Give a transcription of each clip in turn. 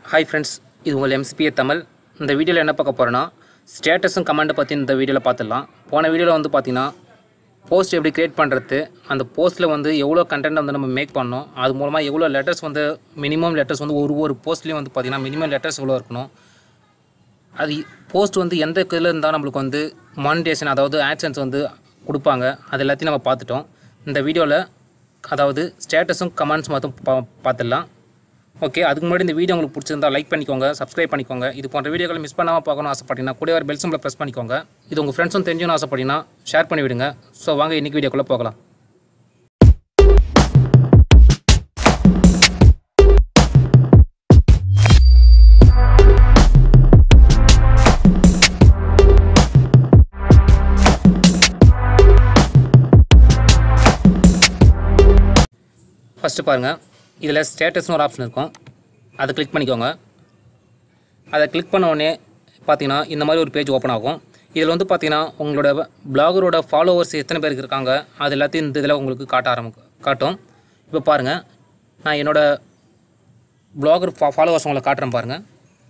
hi friends இது உங்கள் எம்சிபிஏ தமிழ் இந்த வீடியோவில் என்ன பார்க்க போகிறோன்னா ஸ்டேட்டஸும் கமெண்ட்டை பற்றி இந்த வீடியோவில் பார்த்துடலாம் போன வீடியோவில் வந்து பார்த்தீங்கன்னா போஸ்ட் எப்படி க்ரியேட் பண்ணுறது அந்த போஸ்ட்டில் வந்து எவ்வளோ கண்டென்ட் வந்து நம்ம மேக் பண்ணோம் அது மூலமாக எவ்வளோ லெட்டர்ஸ் வந்து மினிமம் லெட்டர்ஸ் வந்து ஒரு ஒரு போஸ்ட்லேயும் வந்து பார்த்தீங்கன்னா மினிமம் லெட்டர்ஸ் எவ்வளோ இருக்கணும் அது போஸ்ட் வந்து எந்த இதில் இருந்தால் நம்மளுக்கு வந்து மானிட்டேஷன் அதாவது ஆக்ஷன்ஸ் வந்து கொடுப்பாங்க அது எல்லாத்தையும் நம்ம பார்த்துட்டோம் இந்த வீடியோவில் அதாவது ஸ்டேட்டஸும் கமெண்ட்ஸ் மட்டும் பா பார்த்துடலாம் ஓகே அதுக்கு முன்னாடி இந்த வீடியோ உங்களுக்கு பிடிச்சிருந்தா லைக் பண்ணிக்கோங்க சப்ஸ்கிரைப் பண்ணிக்கோங்க இது போன்ற வீடியோக்களை மிஸ் பண்ணாமல் பார்க்கணும் ஆசைப்பட்டீங்கன்னா கூட ஒரு பெல் சிம்பில் ப்ரெஸ் பண்ணிக்கோங்க இது உங்கள் ஃப்ரெண்ட்ஸும் தெரிஞ்சுன்னு ஆசைப்பட்டீங்கன்னா ஷேர் பண்ணி விடுங்க ஸோ வாங்க இன்றைக்கி வீடியோக்குள்ளே போகலாம் ஃபஸ்ட்டு பாருங்கள் இதில் ஸ்டேட்டஸ்னு ஒரு ஆப்ஷன் இருக்கும் அதை கிளிக் பண்ணிக்கோங்க அதை கிளிக் பண்ண உடனே பார்த்தீங்கன்னா இந்த மாதிரி ஒரு பேஜ் ஓப்பன் ஆகும் இதில் வந்து பார்த்தீங்கன்னா உங்களோட பிளாகரோட ஃபாலோவர்ஸ் எத்தனை பேருக்கு இருக்காங்க அது எல்லாத்தையும் இந்த இதில் உங்களுக்கு காட்ட ஆரம்பிக்கும் காட்டும் இப்போ பாருங்கள் நான் என்னோடய பிளாகர் ஃபா ஃபாலோவர்ஸ் உங்களை காட்டுறேன் பாருங்கள்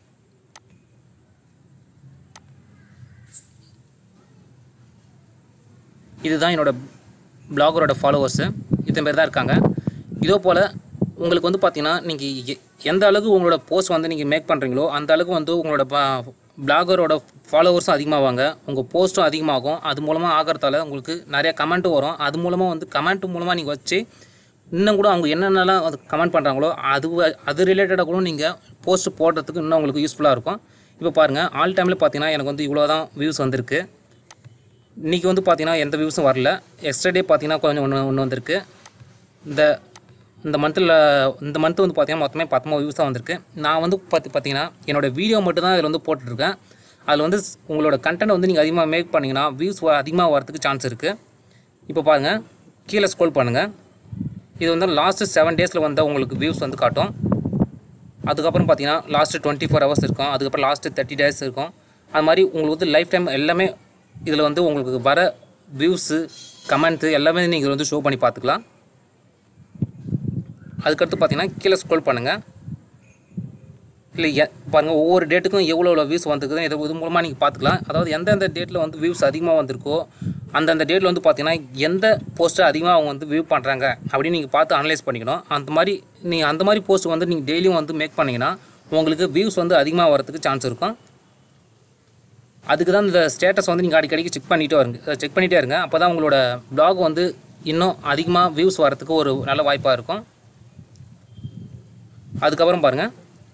இதுதான் என்னோடய பிளாகரோட ஃபாலோவர்ஸு இத்தனை பேர் தான் இருக்காங்க இதோ போல் உங்களுக்கு வந்து பார்த்தீங்கன்னா நீங்கள் எந்த அளவுக்கு உங்களோட போஸ்ட் வந்து நீங்கள் மேக் பண்ணுறீங்களோ அந்த அளவுக்கு வந்து உங்களோட பிளாகரோட ஃபாலோவர்ஸும் அதிகமாவாங்க உங்கள் போஸ்ட்டும் அதிகமாகும் அது மூலமாக ஆகிறதால உங்களுக்கு நிறைய கமெண்ட்டும் வரும் அது மூலமாக வந்து கமெண்ட் மூலமாக நீங்கள் வச்சு இன்னும் கூட அவங்க என்னென்னலாம் அது கமெண்ட் பண்ணுறாங்களோ அது அது ரிலேட்டடாக கூட நீங்கள் போஸ்ட் போடுறதுக்கு இன்னும் உங்களுக்கு யூஸ்ஃபுல்லாக இருக்கும் இப்போ பாருங்கள் ஆல் டைமில் பார்த்தீங்கன்னா எனக்கு வந்து இவ்வளோ தான் வியூஸ் வந்திருக்கு இன்றைக்கி வந்து பார்த்தீங்கன்னா எந்த வியூஸும் வரல எக்ஸ்ட்ரா டே பார்த்தீங்கன்னா கொஞ்சம் ஒன்று ஒன்று வந்திருக்கு இந்த இந்த மந்தில் இந்த மந்த் வந்து பார்த்தீங்கன்னா மொத்தமே பத்தொம்பது வியூஸ் தான் வந்திருக்கு நான் வந்து பார்த்து பார்த்தீங்கன்னா என்னோடய வீடியோ மட்டும் தான் இதில் வந்து போட்டுட்ருக்கேன் அதில் வந்து ஸ்- உங்களோட கண்டென்ட் வந்து நீங்கள் அதிகமாக மேக் பண்ணிங்கன்னா வியூஸ் அதிகமாக வரதுக்கு சான்ஸ் இருக்குது இப்போ பாருங்கள் கீழே ஸ்க்ரோல் பண்ணுங்கள் இது வந்து லாஸ்ட்டு செவன் டேஸில் வந்த உங்களுக்கு வியூஸ் வந்து காட்டும் அதுக்கப்புறம் பார்த்தீங்கன்னா லாஸ்ட்டு டுவெண்ட்டி ஃபோர் ஹவர்ஸ் இருக்கும் அதுக்கப்புறம் லாஸ்ட்டு தேர்ட்டி டேஸ் இருக்கும் அது மாதிரி உங்களுக்கு வந்து லைஃப் டைம் எல்லாமே இதில் வந்து உங்களுக்கு வர வியூஸு கமெண்ட்ஸு எல்லாமே நீங்கள் வந்து ஷோ பண்ணி பார்த்துக்கலாம் அதுக்கடுத்து பார்த்தீங்கன்னா கீழே ஸ்க்ரோல் பண்ணுங்கள் இல்லை எ பாருங்கள் ஒவ்வொரு டேட்டுக்கும் எவ்வளோ எவ்வளோ வியூஸ் வந்துருக்குது இது இது மூலமாக நீங்கள் பார்த்துக்கலாம் அதாவது எந்தெந்த டேட்டில் வந்து வியூஸ் அதிகமாக வந்திருக்கோ அந்தந்த டேட்டில் வந்து பார்த்தீங்கன்னா எந்த போஸ்ட்டை அதிகமாக அவங்க வந்து வியூ பண்ணுறாங்க அப்படின்னு நீங்கள் பார்த்து அனலைஸ் பண்ணிக்கணும் அந்த மாதிரி நீங்கள் அந்த மாதிரி போஸ்ட் வந்து நீங்கள் டெய்லியும் வந்து மேக் பண்ணிங்கன்னா உங்களுக்கு வியூஸ் வந்து அதிகமாக வரதுக்கு சான்ஸ் இருக்கும் அதுக்கு தான் இந்த ஸ்டேட்டஸ் வந்து நீங்கள் அடிக்கடிக்கு செக் பண்ணிகிட்டே வருங்க செக் பண்ணிகிட்டே இருங்க அப்போ தான் உங்களோட blog வந்து இன்னும் அதிகமாக வியூஸ் வரதுக்கு ஒரு நல்ல வாய்ப்பாக இருக்கும் அதுக்கப்புறம் பாருங்கள்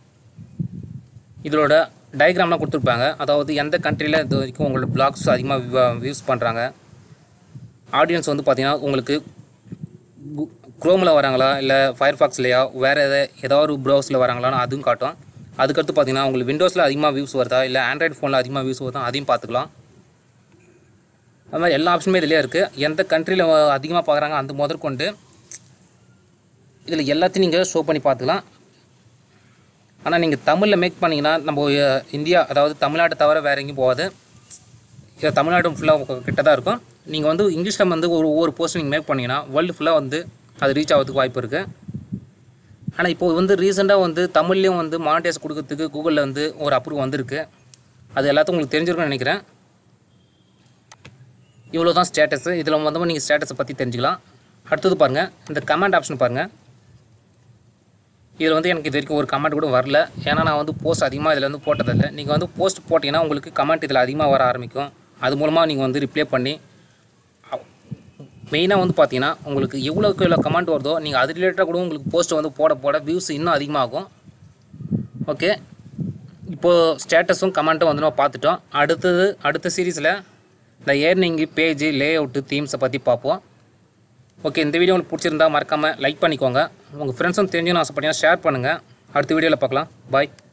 இதோட டயக்ராம்லாம் கொடுத்துருப்பாங்க அதாவது எந்த கண்ட்ரியில் இது வரைக்கும் உங்களோட பிளாக்ஸ் அதிகமாக வியூஸ் பண்ணுறாங்க ஆடியன்ஸ் வந்து பார்த்தீங்கன்னா உங்களுக்கு க்ரோமில் வராங்களா இல்லை ஃபயர்ஃபாக்ஸ்லையா வேறு எதை ஏதாவது ஒரு ப்ரௌஸில் வராங்களான்னு அதுவும் காட்டும் அதுக்கடுத்து பார்த்தீங்கன்னா உங்களுக்கு விண்டோஸில் அதிகமாக வியூஸ் வருதா இல்லை ஆண்ட்ராய்டு ஃபோனில் அதிகமாக வியூஸ் வருதா அதையும் பார்த்துக்கலாம் அது மாதிரி எல்லா ஆப்ஷனுமே இதிலே இருக்குது எந்த கண்ட்ரியில் அதிகமாக பார்க்குறாங்க அந்த முதற்கொண்டு இதில் எல்லாத்தையும் நீங்கள் ஷோ பண்ணி பார்த்துக்கலாம் ஆனால் நீங்கள் தமிழில் மேக் பண்ணிங்கன்னா நம்ம அஹ், இந்தியா அதாவது தமிழ்நாட்டை தவிர வேறு எங்கேயும் போகாது இது தமிழ்நாடு ஃபுல்லாக கிட்ட தான் இருக்கும் நீங்கள் வந்து இங்கிலீஷில் வந்து ஒரு ஒவ்வொரு போஸ்ட் நீங்கள் மேக் பண்ணிங்கன்னா வேர்ல்டு ஃபுல்லாக வந்து அது ரீச் ஆகிறதுக்கு வாய்ப்பு இருக்குது ஆனால் இப்போ வந்து ரீசெண்டாக வந்து தமிழ்லேயும் வந்து மானிட்டைஸ் கொடுக்கறதுக்கு கூகுளில் வந்து ஒரு அப்ரூவ் வந்திருக்கு அது எல்லாத்துக்கும் உங்களுக்கு தெரிஞ்சிருக்கும்னு நினைக்கிறேன் இவ்வளோ தான் ஸ்டேட்டஸு இதில் வந்து நீங்கள் ஸ்டேட்டஸை பற்றி தெரிஞ்சுக்கலாம் அடுத்தது பாருங்கள் இந்த கமெண்ட் ஆப்ஷன் பாருங்கள் இதில் வந்து எனக்கு இது வரைக்கும் ஒரு கமெண்ட் கூட வரல ஏன்னா நான் வந்து போஸ்ட் அதிகமாக இதில் வந்து போட்டதில்லை நீங்கள் வந்து போஸ்ட் போட்டிங்கன்னா உங்களுக்கு கமெண்ட் இதில் அதிகமாக வர ஆரம்பிக்கும் அது மூலமாக நீங்கள் வந்து ரிப்ளை பண்ணி மெயினாக வந்து பார்த்தீங்கன்னா உங்களுக்கு எவ்வளோக்கு எவ்வளோ கமெண்ட் வருதோ நீங்கள் அது ரிலேட்டடாக கூட உங்களுக்கு போஸ்ட் வந்து போட போட வியூஸ் இன்னும் அதிகமாகும் ஓகே இப்போது ஸ்டேட்டஸும் கமெண்ட்டும் வந்து நம்ம பார்த்துட்டோம் அடுத்தது அடுத்த சீரீஸில் இந்த ஏர்னிங்கு பேஜு லே அவுட்டு தீம்ஸை பற்றி பார்ப்போம் ஓகே இந்த வீடியோ உங்களுக்கு பிடிச்சிருந்தா மறக்காமல் லைக் பண்ணிக்கோங்க உங்கள் ஃப்ரெண்ட்ஸும் தெரிஞ்சுன்னு ஆசைப்பட்டீங்கன்னா ஷேர் பண்ணுங்கள் அடுத்த வீடியோவில் பார்க்கலாம் பாய்